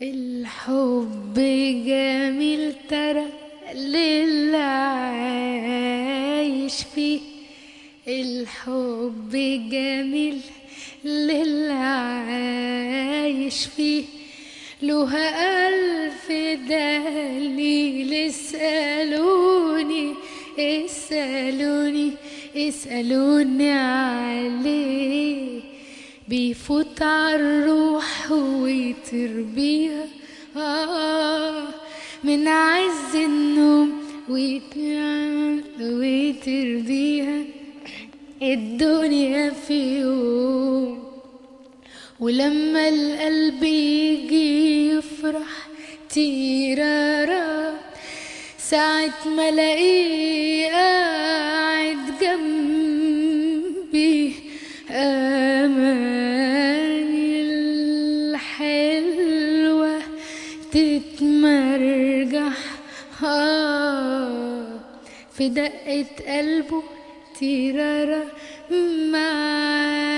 الحب جميل ترى للي عايش فيه الحب جميل للي عايش فيه له ألف دليل اسألوني اسألوني اسألوني عليه بيفوت عالروح ويطير بيها آه من عز النوم ويطير ويطير بيها الدنيا في يوم ولما القلب يجي يفرح تيرارا ساعة ما الاقيه قاعد جنبي اماني الحلوة تتمرجح آه في دقة قلبه تيرارا معايا